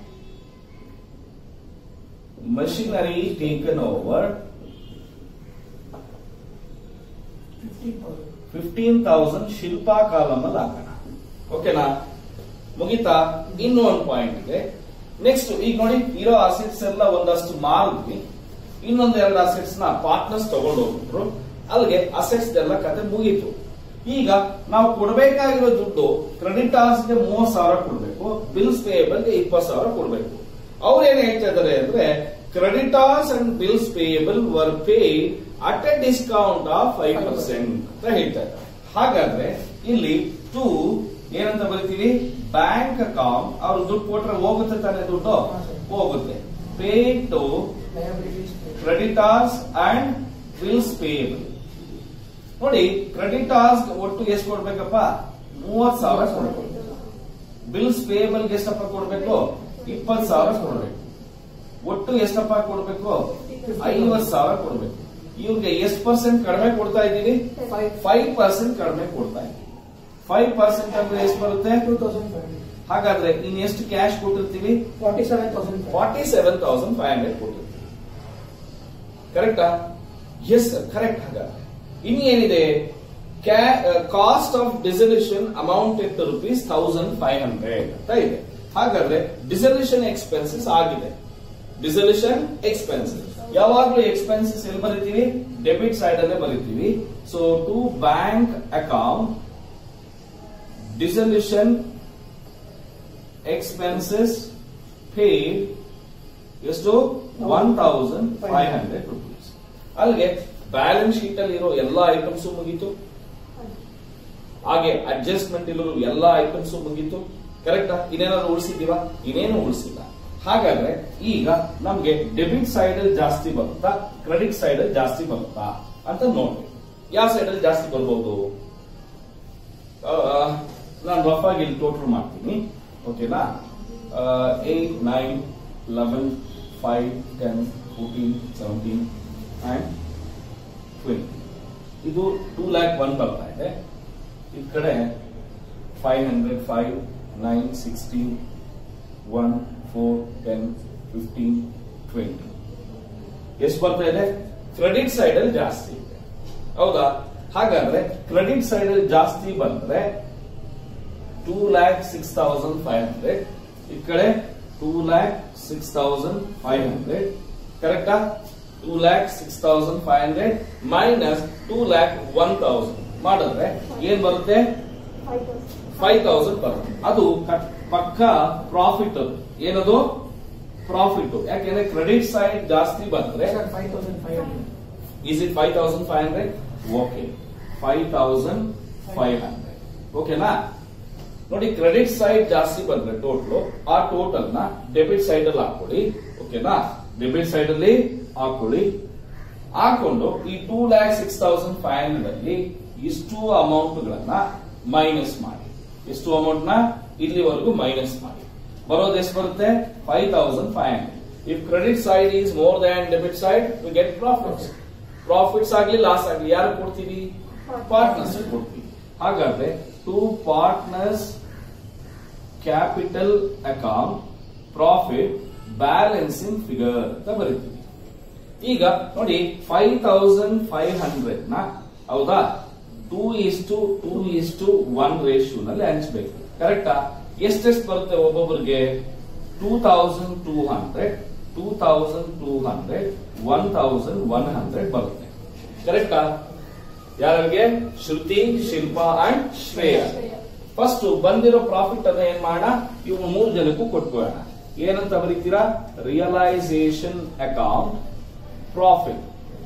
machinery taken over Fifteen thousand. Fifteen thousand Shilpa column ಅಲ್ಲಿ ಹಾಕೋಣ ಓಕೆನಾ ಮುಗಿತಾ ಇನ್ನು ಒಂದು ಪಾಯಿಂಟ್ ಇದೆ ನೆಕ್ಸ್ಟ್ ಈಗ ನೋಡಿ ಇರೋ ಅಸೆಟ್ಸ್ ಎಲ್ಲ ಒಂದಷ್ಟು ಮಾರಿದ್ವಿ ಇನ್ನೊಂದ್ ಎರಡು ಅಸೆಟ್ಸ್ ನ ಪಾರ್ಟ್ನರ್ಸ್ ತಗೊಂಡು ಹೋಗ್ಬಿಟ್ರು ಅಲ್ಲಿಗೆ ಅಸೆಟ್ಸ್ ಎಲ್ಲ ಕತೆ ಮುಗೀತು ಈಗ ನಾವು ಕೊಡಬೇಕಾಗಿರೋ ದುಡ್ಡು ಕ್ರೆಡಿಟಾರ್ಸ್ ಗೆ ಮೂವತ್ ಸಾವಿರ ಕೊಡ್ಬೇಕು ಬಿಲ್ಸ್ ಪೇಯಬಲ್ ಗೆ ಇಪ್ಪತ್ತು ಸಾವಿರ ಕೊಡ್ಬೇಕು ಅವ್ರು ಏನ್ ಹೇಳ್ತಾ ಇದಾರೆ ಅಂದ್ರೆ creditors and bills payable were pay at a discount of five percent ಅಂತ ಹೇಳ್ತಾ ಇದ್ದಾರೆ ಹಾಗಾದ್ರೆ ಇಲ್ಲಿ ಟು ಏನಂತ ಬರಿತೀವಿ ಬ್ಯಾಂಕ್ ಅಕೌಂಟ್ ಅವ್ರು ದುಡ್ಡು ಕೊಟ್ರೆ ಹೋಗುತ್ತೆ ತಾನೇ ದುಡ್ಡು ಹಾ, ಸರ್. ಹೋಗುತ್ತೆ pay to Liabilities taken. Creditors and bills payable ನೋಡಿ ಕ್ರೆಡಿಟಾರ್ಸ್ ಒಟ್ಟು ಎಷ್ಟು ಕೊಡ್ಬೇಕಪ್ಪ ಮೂವತ್ ಸಾವಿರ ಕೊಡ್ಬೇಕು ಬಿಲ್ಸ್ ಪೇಯಬಲ್ ಎಷ್ಟಪ್ಪ ಕೊಡ್ಬೇಕು ಇಪ್ಪತ್ ಸಾವಿರ ಕೊಡ್ಬೇಕು ಒಟ್ಟು ಎಷ್ಟಪ್ಪ ಕೊಡ್ಬೇಕು ಐವತ್ ಸಾವಿರ ಕೊಡ್ಬೇಕು ಇವ್ರಿಗೆ ಎಷ್ಟು ಪರ್ಸೆಂಟ್ ಕಡಿಮೆ ಕೊಡ್ತಾ ಇದ್ದೀವಿ Five. ಫೈವ್ ಪರ್ಸೆಂಟ್ ಕಡಿಮೆ ಕೊಡ್ತಾ ಇದ್ದೀವಿ ಫೈವ್ ಪರ್ಸೆಂಟ್ ಅಂದ್ರೆ ಎಷ್ಟು ಬರುತ್ತೆ Two thousand five hundred. ಹಾಗಾದ್ರೆ ಇನ್ ಎಷ್ಟು ಕ್ಯಾಶ್ ಕೊಟ್ಟಿರ್ತೀವಿ Forty-seven thousand five hundred. Forty seven thousand five hundred ಕೊಟ್ಟಿರ್ತೀವಿ ಕರೆಕ್ಟಾ ಎಸ್ ಕರೆಕ್ಟ್ ಹಾಗಾದ್ರೆ ಇನ್ನು ಏನಿದೆ cost of dissolution amount eight rupees thousand five hundred ಅಂತ ಇದೆ ಹಾಗಾದ್ರೆ ಡಿಸಲ್ಯೂಷನ್ ಎಕ್ಸ್ಪೆನ್ಸಸ್ ಆಗಿದೆ ಡಿಸಲ್ಯೂಷನ್ ಎಕ್ಸ್ಪೆನ್ಸಸ್ ಯಾವಾಗ್ಲೂ ಎಕ್ಸ್ಪೆನ್ಸಸ್ ಎಲ್ಲಿ ಬರಿತೀವಿ ಡೆಬಿಟ್ ಸೈಡ್ ಅಲ್ಲೇ ಬರಿತೀವಿ so to bank account dissolution expenses paid ಎಷ್ಟು one thousand five hundred rupees ಅಲ್ಲಿಗೆ ಬ್ಯಾಲೆನ್ಸ್ ಶೀಟ್ ಅಲ್ಲಿ ಇರೋ ಎಲ್ಲಾ ಐಟಮ್ಸ್ ಮುಗೀತು ಹಾಗೆ ಅಡ್ಜಸ್ಟ್ಮೆಂಟ್ ಇರೋ ಎಲ್ಲಾ ಐಟಮ್ಸ್ ಮುಗೀತು ಕರೆಕ್ಟಾ ಇನ್ನೇನಾದ್ರು ಉಳಿಸಿದೀವ ಇನ್ನೇನು ಉಳಿಸಿಲ್ಲ ಹಾಗಾದ್ರೆ ಈಗ ನಮ್ಗೆ ಡೆಬಿಟ್ ಸೈಡ್ ಅಲ್ಲಿ ಜಾಸ್ತಿ ಬರುತ್ತಾ ಕ್ರೆಡಿಟ್ ಸೈಡ್ ಅಲ್ಲಿ ಜಾಸ್ತಿ ಬರುತ್ತಾ ಅಂತ ನೋಡ್ಬೇಕು ಯಾವ ಸೈಡ್ ಅಲ್ಲಿ ಜಾಸ್ತಿ ಬರ್ಬೋದು ನಾನು ರಫ್ ಆಗಿ ಇಲ್ಲಿ ಟೋಟಲ್ ಮಾಡ್ತೀನಿ ಓಕೆನಾ eight nine eleven five ten fourteen seventeen and twenty ಇದು ಟೂ ಲ್ಯಾಕ್ ಒನ್ ಬರ್ತಾ ಇದೆ ಈ ಕಡೆ five hundred five nine sixteen one four ten fifteen twenty ಎಷ್ಟು ಬರ್ತಾ ಇದೆ ಕ್ರೆಡಿಟ್ ಸೈಡ್ ಅಲ್ಲಿ ಜಾಸ್ತಿ ಇದೆ ಹೌದಾ ಹಾಗಾದ್ರೆ ಕ್ರೆಡಿಟ್ ಸೈಡ್ ಅಲ್ಲಿ ಜಾಸ್ತಿ ಬಂದ್ರೆ two lakh six thousand five hundred ಈ ಕಡೆ two lakh six thousand five hundred ಕರೆಕ್ಟಾ two lakh six thousand five hundred minus two lakh one thousand ಮಾಡಿದ್ರೆ ಏನ್ ಬರುತ್ತೆ ಫೈವ್ ತೌಸಂಡ್ ಬರುತ್ತೆ ಅದು ಕಟ್- ಪಕ್ಕ ಪ್ರಾಫಿಟ್ ಏನದು ಪ್ರಾಫಿಟ್ ಯಾಕೆಂದ್ರೆ ಕ್ರೆಡಿಟ್ ಸೈಡ್ ಜಾಸ್ತಿ ಬಂದ್ರೆ Sir, five thousand five hundred. Is it five thousand five hundred okay five thousand five hundred ಓಕೆನಾ ನೋಡಿ ಕ್ರೆಡಿಟ್ ಸೈಡ್ ಜಾಸ್ತಿ ಬಂದ್ರೆ ಟೋಟಲ್ ಆ ಟೋಟಲ್ ನ ಡೆಬಿಟ್ ಸೈಡ್ ಅಲ್ಲಿ ಹಾಕೊಳ್ಳಿ ಓಕೆನಾ ಡೆಬಿಟ್ ಸೈಡ್ ಅಲ್ಲಿ ಹಾಕೊಳ್ಳಿ ಹಾಕೊಂಡು ಈ two lakh six thousand five hundred ಅಲ್ಲಿ ಇಷ್ಟು ಅಮೌಂಟ್ ಗಳನ್ನ ಮೈನಸ್ ಮಾಡಿ ಎಷ್ಟು ಅಮೌಂಟ್ ನ ಇಲ್ಲಿವರೆಗೂ ಮೈನಸ್ ಮಾಡಿ ಬರೋದು ಎಷ್ಟು ಬರುತ್ತೆ five thousand five hundred if credit side is more than debit side we get profits profits ಆಗ್ಲಿ ಲಾಸ್ ಆಗ್ಲಿ ಯಾರು ಕೊಡ್ತೀವಿ ಪಾರ್ಟ್ನರ್ಸ್ ಕೊಡ್ತೀವಿ ಹಾಗಾದ್ರೆ to partners capital account profit balancing figure ಅಂತ ಬರೀತೀವಿ ಈಗ ನೋಡಿ ಫೈವ್ ತೌಸಂಡ್ ಫೈವ್ ಹಂಡ್ರೆಡ್ ನ ಹೌದಾ two is to two is to one ratio ನಲ್ಲಿ ಹಂಚ್ಬೇಕು ಕರೆಕ್ಟಾ ಎಷ್ಟೆಷ್ಟು ಬರುತ್ತೆ ಒಬ್ಬೊಬ್ಬರಿಗೆ two thousand two hundred two thousand two hundred one thousand one hundred ಬರುತ್ತೆ ಕರೆಕ್ಟಾ ಯಾರಿಗೆ ಶ್ರುತಿ ಶಿಲ್ಪಾ ಅಂಡ್ ಶ್ರೇಯ ಫಸ್ಟ್ ಬಂದಿರೋ ಪ್ರಾಫಿಟ್ ಅನ್ನ ಏನ್ ಮಾಡೋಣ ಇವು ಮೂರು ಜನಕ್ಕೂ ಕೊಟ್ಬಿಡೋಣ ಏನಂತ ಬರೀತೀರಾ realisation account profit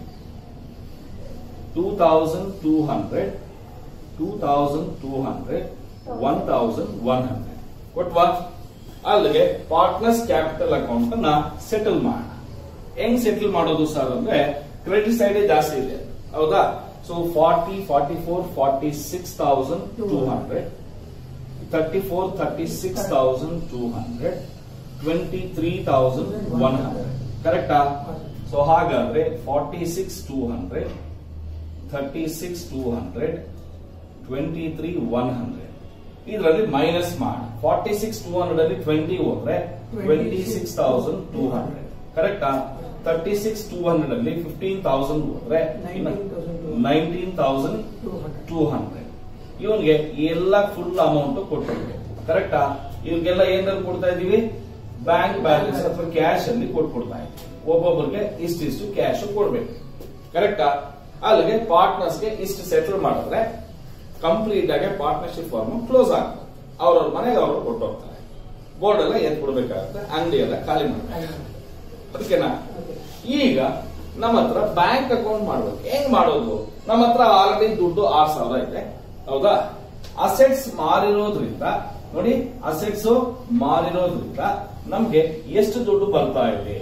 two thousand two hundred two thousand two hundred one thousand one hundred ಕೊಟ್ವಾ ಅಲ್ಲಿಗೆ ಪಾರ್ಟ್ನರ್ಸ್ ಕ್ಯಾಪಿಟಲ್ ಅಕೌಂಟ್ ಅನ್ನ ಸೆಟಲ್ ಮಾಡೋಣ ಹೆಂಗ್ ಸೆಟಲ್ ಮಾಡೋದು ಸರ್ ಅಂದ್ರೆ ಕ್ರೆಡಿಟ್ ಸೈಡ್ ಜಾಸ್ತಿ ಇದೆ ಹೌದಾ so forty forty four forty six thousand two hundred thirty four thirty six thousand two hundred twenty three thousand one hundred ಕರೆಕ್ಟಾ ಸೊ ಹಾಗಾದ್ರೆ forty six two hundred thirty six two hundred twenty three one hundred ಇದರಲ್ಲಿ minus ಮಾಡಿ forty six two hundred ಅಲ್ಲಿ twenty ಹೋದ್ರೆ twenty six thousand two hundred ಕರೆಕ್ಟಾ thirty six two hundred ಅಲ್ಲಿ fifteen thousand ಹೋದ್ರೆ nineteen thousand two hundred two hundred ಇವನ್ಗೆ ಎಲ್ಲ full amount ಕೊಟ್ಟಿರ್ಬೇಕು ಕರೆಕ್ಟಾ ಇವ್ರಿಗೆಲ್ಲ ಏನಲ್ಲಿ ಕೊಡ್ತಾ ಇದೀವಿ ಬ್ಯಾಂಕ್ ಬ್ಯಾಲೆನ್ಸ್ ಅಥವಾ ಕ್ಯಾಶ್ ಅಲ್ಲಿ ಕೊಟ್ಬಿಡ್ತಾ ಇದ್ದೀವಿ ಒಬ್ಬೊಬ್ಬರಿಗೆ ಇಷ್ಟಿಷ್ಟು ಕ್ಯಾಶ್ ಕೊಡ್ಬೇಕು ಕರೆಕ್ಟಾ ಅಲ್ಲಿಗೆ ಪಾರ್ಟ್ನರ್ಸ್ ಗೆ ಇಷ್ಟು ಸೆಟಲ್ ಮಾಡಿದ್ರೆ ಕಂಪ್ಲೀಟ್ ಆಗಿ ಪಾರ್ಟ್ನರ್ಶಿಪ್ ಫಾರ್ಮ್ ಕ್ಲೋಸ್ ಆಗ್ತದೆ ಅವ್ರವ್ರ ಮನೆಗೆ ಅವರು ಕೊಟ್ಟೋಗ್ತಾರೆ ಬೋರ್ಡ್ ಎಲ್ಲ ಎದ್ ಕೊಡ್ಬೇಕಾಗುತ್ತೆ ಅಂಗಡಿ ಎಲ್ಲ ಖಾಲಿ ಮಾಡ್ಬೇಕು ಅದಕ್ಕೆನಾ ಈಗ ನಮ್ಮ ಹತ್ರ ಬ್ಯಾಂಕ್ ಅಕೌಂಟ್ ಮಾಡ್ಬೇಕು ಹೆಂಗ್ ಮಾಡೋದು ನಮ್ಮ ಹತ್ರ ಆಲ್ರೆಡಿ ದುಡ್ಡು ಆರ್ ಸಾವಿರ ಇದೆ ಹೌದಾ ಅಸೆಟ್ಸ್ ಮಾರಿರೋದ್ರಿಂದ ನೋಡಿ ಅಸೆಟ್ಸ್ ಮಾರಿರೋದ್ರಿಂದ ನಮ್ಗೆ ಎಷ್ಟು ದುಡ್ಡು ಬರ್ತಾ ಇದೆ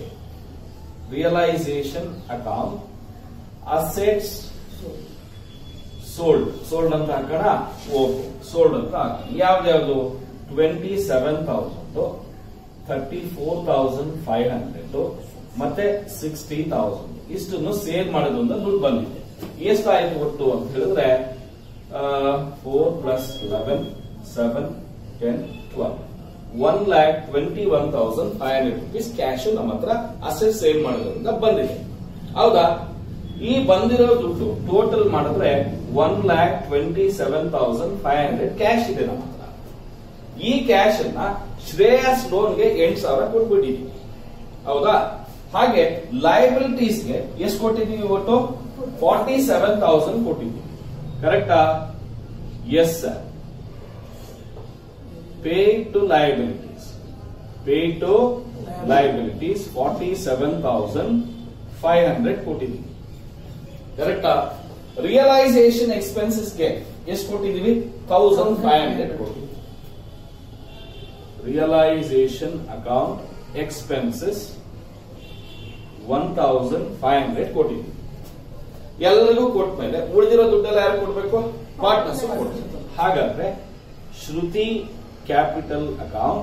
realisation account assets sold sold ಅಂತ ಹಾಕೋಣ ಓಕೆ ಸೋಲ್ಡ್ ಅಂತ ಹಾಕೋಣ ಯಾವ್ದ್ಯಾವ್ದು twenty seven thousand thirty four thousand five hundred ಮತ್ತೆ ಸಿಕ್ಸ್ಟಿ ತೌಸಂಡ್ ಇಷ್ಟನ್ನು ಸೇಲ್ ಮಾಡೋದ್ರಿಂದ ದುಡ್ಡು ಬಂದಿದೆ ಎಷ್ಟಾಯ್ತು ಒಟ್ಟು ಅಂತ ಹೇಳಿದ್ರೆ four plus eleven seven ten twelve one lakh twenty one thousand five hundred rupees cash ನಮ್ಮ ಹತ್ರ ಅಸೆಟ್ ಸೇಲ್ ಮಾಡೋದ್ರಿಂದ ಬಂದಿದೆ ಹೌದಾ ಈ ಬಂದಿರೋ ದುಡ್ಡು ಟೋಟಲ್ ಮಾಡಿದ್ರೆ one lakh twenty seven thousand five hundred cash ಇದೆ ನಮ್ಮ ಹತ್ರ ಈ ಕ್ಯಾಶ್ ಅನ್ನ ಶ್ರೇಯಸ್ ಲೋನ್ಗೆ ಎಂಟು ಸಾವಿರ ಕೊಟ್ಬಿಟ್ಟಿದೀವಿ ಹೌದಾ ಹಾಗೆ ಲಯಬಿಲಿಟೀಸ್ಗೆ ಎಷ್ಟು ಕೊಟ್ಟಿದ್ದೀವಿ ಒಟ್ಟು ಫಾರ್ಟಿ ಸೆವೆನ್ ತೌಸಂಡ್ ಕೊಟ್ಟಿದ್ದೀವಿ ಕರೆಕ್ಟಾ yes sir pay to liabilities pay to liabilities forty seven thousand five hundred ಕೊಟ್ಟಿದ್ದೀವಿ ಕರೆಕ್ಟಾ ರಿಯಲೈಸೇಷನ್ ಎಕ್ಸ್ಪೆನ್ಸಸ್ಗೆ ಎಷ್ಟು ಕೊಟ್ಟಿದ್ದೀವಿ ತೌಸಂಡ್ ಫೈವ್ ಹಂಡ್ರೆಡ್ ಕೊಟ್ಟಿದ್ದೀವಿ realisation account expenses one thousand five hundred ಕೊಟ್ಟಿದ್ದೀವಿ ಎಲ್ಲರಿಗೂ ಕೊಟ್ಟ ಮೇಲೆ ಉಳಿದಿರೋ ದುಡ್ಡೆಲ್ಲ ಯಾರು ಕೊಡ್ಬೇಕು ಪಾರ್ಟ್ನರ್ಸ್ ಕೊಡ್ಬೇಕು ಹಾಗಾದ್ರೆ Shruti capital account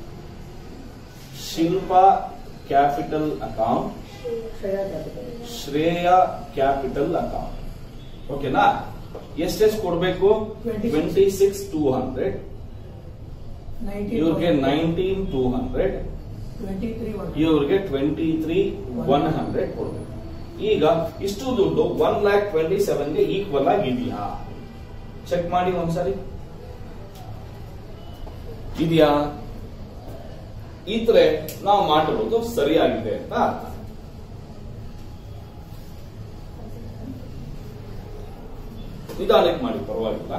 Shilpa capital account Shreya capital Shreya capital account ಓಕೆನಾ ಎಷ್ಟೆಷ್ಟು ಕೊಡ್ಬೇಕು 26. ಟ್ವೆಂಟಿ ಸಿಕ್ಸ್ ಟೂ ಹಂಡ್ರೆಡ್ ಇವ್ರಿಗೆ nineteen two hundred twenty three one ಇವ್ರಿಗೆ ಟ್ವೆಂಟಿ ತ್ರೀ ಒನ್ ಹಂಡ್ರೆಡ್ ಕೊಡ್ಬೇಕು ಈಗ ಇಷ್ಟು ದುಡ್ಡು ಒನ್ ಲ್ಯಾಕ್ ಟ್ವೆಂಟಿ ಸೆವೆನ್ಗೆ ಈಕ್ವಲ್ ಆಗಿದೆಯಾ ಚೆಕ್ ಮಾಡಿ ಒಂದ್ಸರಿ ಇದೆಯಾ ಇದ್ರೆ ನಾವು ಮಾಡಿರೋದು ಸರಿಯಾಗಿದೆ ಅಂತ ಅರ್ಥ ನಿಧಾನಕ್ಕೆ ಮಾಡಿ ಪರವಾಗಿಲ್ಲ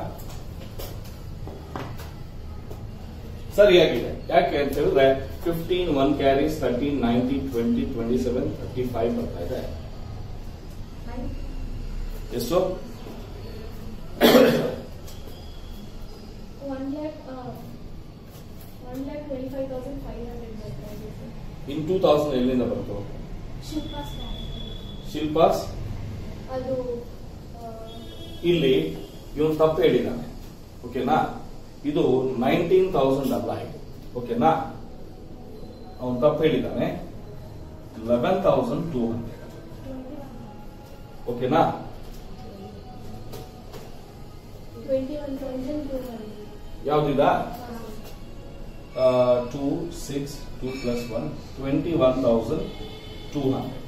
ಸರಿಯಾಗಿದೆ ಯಾಕೆ ಅಂತ ಹೇಳಿದ್ರೆ fifteen one carries thirteen ninety twenty twenty seven thirty five ಬರ್ತಾ ಇದೆ ಎಷ್ಟು One lakh, uh, one lakh twenty-five thousand five hundred ಬರ್ತಾ ಇದೆ sir. ಇನ್ ಟೂ ತೌಸಂಡ್ ಎಲ್ಲಿಂದ ಬಂತು ಶಿಲ್ಪಾ ಸ್ಟಾರ್ ಶಿಲ್ಪಾಸ್ ಅದು ಆ, ಇಲ್ಲಿ ಇವನು ತಪ್ಪು ಹೇಳಿದ್ದಾನೆ ಓಕೆನಾ ಇದು ನೈನ್ಟೀನ್ ತೌಸಂಡ್ ಅಲ್ಲ ಇದು ಓಕೆನಾ ಅವನು ತಪ್ಪು ಹೇಳಿದ್ದಾನೆ ಲೆವೆನ್ ತೌಸಂಡ್ ಟೂ ಹಂಡ್ರೆಡ್ 21 ಓಕೆನಾ twenty-one thousand two hundred. ಯಾವ್ದಿದ ಆ, two six two plus one twenty one thousand two hundred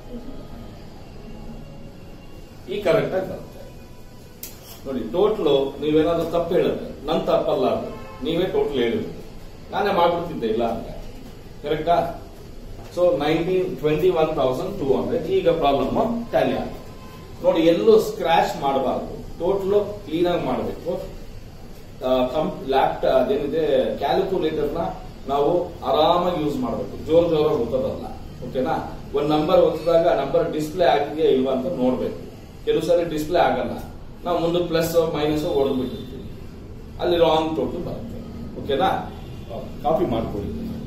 ಈ ಕರೆಕ್ಟ್ ಆಗಿ ಬರುತ್ತೆ ನೋಡಿ ಟೋಟಲ್ ನೀವೇನಾದ್ರೂ ತಪ್ಪು ಹೇಳಿದ್ರೆ ನನ್ ತಪ್ಪಲ್ಲ ಅದು ನೀವೇ ಟೋಟಲ್ ಹೇಳಿದ್ರಿ ನಾನೇ ಮಾಡ್ಬಿಡ್ತಿದ್ದೆ ಇಲ್ಲ ಅಂತ ಕರೆಕ್ಟಾ so nineteen twenty one thousand two hundred ಈಗ ಪ್ರಾಬ್ಲಮ್ ಟ್ಯಾಲಿ ಆಗಿದೆ ನೋಡಿ ಎಲ್ಲೂ ಸ್ಕ್ರಾಚ್ ಮಾಡಬಾರ್ದು ಟೋಟಲ್ ಕ್ಲೀನ್ ಆಗಿ ಮಾಡಬೇಕು ಲ್ಯಾಪ್ಟಾಪ್ ಅದೇನಿದೆ ಕ್ಯಾಲ್ಕುಲೇಟರ್ ನ ನಾವು ಆರಾಮಾಗಿ ಯೂಸ್ ಮಾಡಬೇಕು ಜೋರ್ ಜೋರಾಗಿ ಗೊತ್ತದಲ್ಲ ಓಕೆನಾ ಒಂದ್ ನಂಬರ್ ಒತ್ತಿದಾಗ ನಂಬರ್ ಡಿಸ್ಪ್ಲೇ ಆಗಿದೆಯಾ ಇಲ್ವಾ ಅಂತ ನೋಡ್ಬೇಕು ಕೆಲವು ಸಾರಿ ಡಿಸ್ಪ್ಲೇ ಆಗಲ್ಲ ನಾವು ಮುಂದೆ ಪ್ಲಸ್ ಮೈನಸ್ ಹೊಡೆದು ಬಿಟ್ಟಿರ್ತೀವಿ ಅಲ್ಲಿ ರಾಂಗ್ ಟೋಟಲ್ ಬರುತ್ತೆ ಓಕೆನಾ ಕಾಪಿ ಮಾಡ್ಕೊಳ್ಳಿ